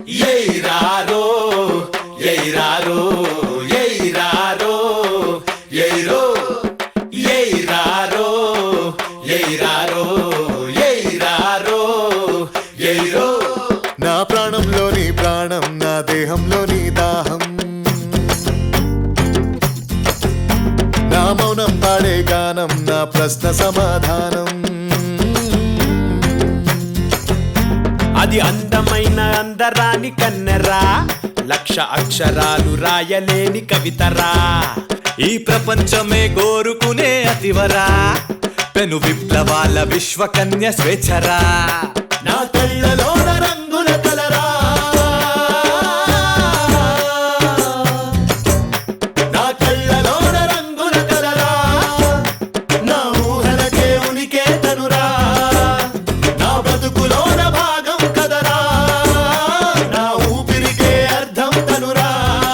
ఎయిరారో ఎయిరారో ఎయిరారో aero ఎయిరారో ఎయిరారో ఎయిరారో aero నా ప్రాణంలోని ప్రాణం నా దేహంలోని దాహం నా మౌనం పాడే గానం నా ప్రశ్న సమాధానం అది అందమైన అందరాని కన్నెరా లక్ష అక్షరాలు రాయలేని కవితరా ఈ ప్రపంచమే కోరుకునే అతివరా పెను విప్లవాల విశ్వకన్య స్వేచ్ఛరా నా కళ్ళలోన రంగుల కలరా నా కళ్ళలోన రంగుల కలరా నా ఊహలకే ఉనికే తనురా నా బతుకులోన భాగం కదరా నా ఊపిరికే అర్థం తనురా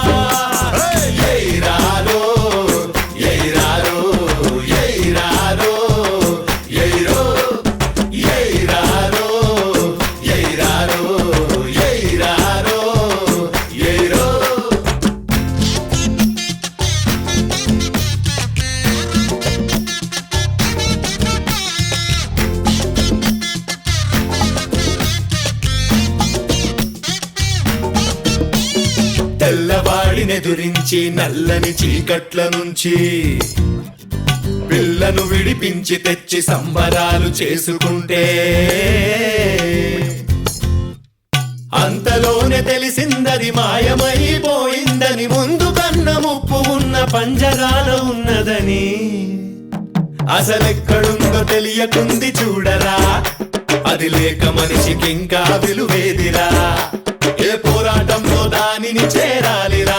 ఎయిరారో ఎయిరారో ఎయిరారో ఎయిరో ఎయిరారో ఎయిరారో ఎయిరారో ఎయిరో తెల్లవాడినెదురించి నల్లని చీకట్ల నుంచి పిల్లను విడిపించి తెచ్చి సంబరాలు చేసుకుంటే అంతలోనే తెలిసిందది మాయమైపోయిందని ముందు కన్న ముప్పు ఉన్న పంజరాల ఉన్నదని అసలెక్కడుందో తెలియకుంది చూడరా అది లేక మనిషికి ఇంకా విలువేదిరా ఏ పోరాటంలో దానిని చేరాలిరా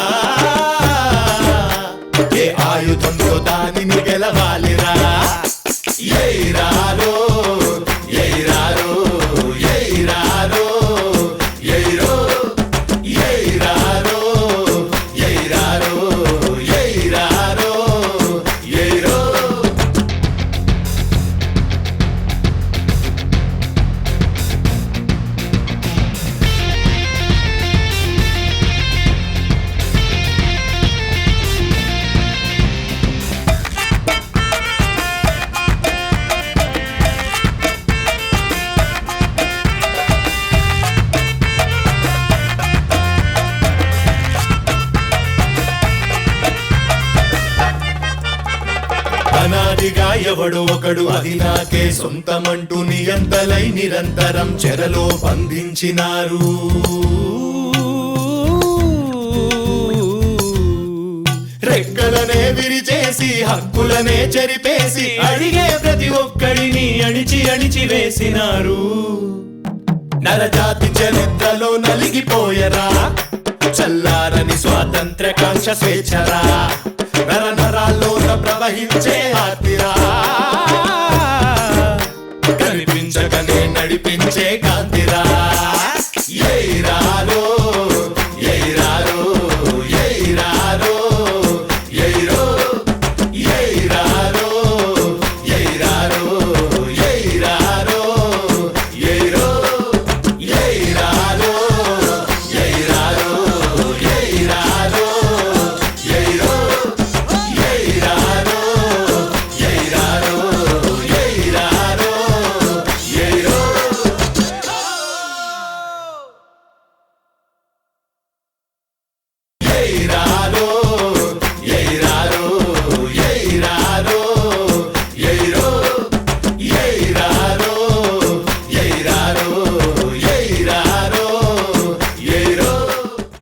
ఏ ఆయుధంతో దానిని గెలవాలిరా ఎయిరారో ఎయిరారో ఎయిరారో ఎయిరో ఎయిరారో ఎయిరారో ఎయిరారో ఎయిరో అనాదిగా ఎవడు ఒకడు అది నాకే సొంతమంటూ నియంతలై నిరంతరం చెరలో బంధించినారు రెక్కలనే విరిచేసి హక్కులనే చెరిపేసి అడిగే ప్రతి ఒక్కడిని అణిచి అణిచి వేసినారు నరజాతి చరిత్రలో నలిగిపోయరా చల్లారని స్వాతంత్ర కాంక్ష స్వేచ్ఛరా నర నరాల్లోన ప్రవహించే ఆర్తిరా కనిపించకనే నడిపించే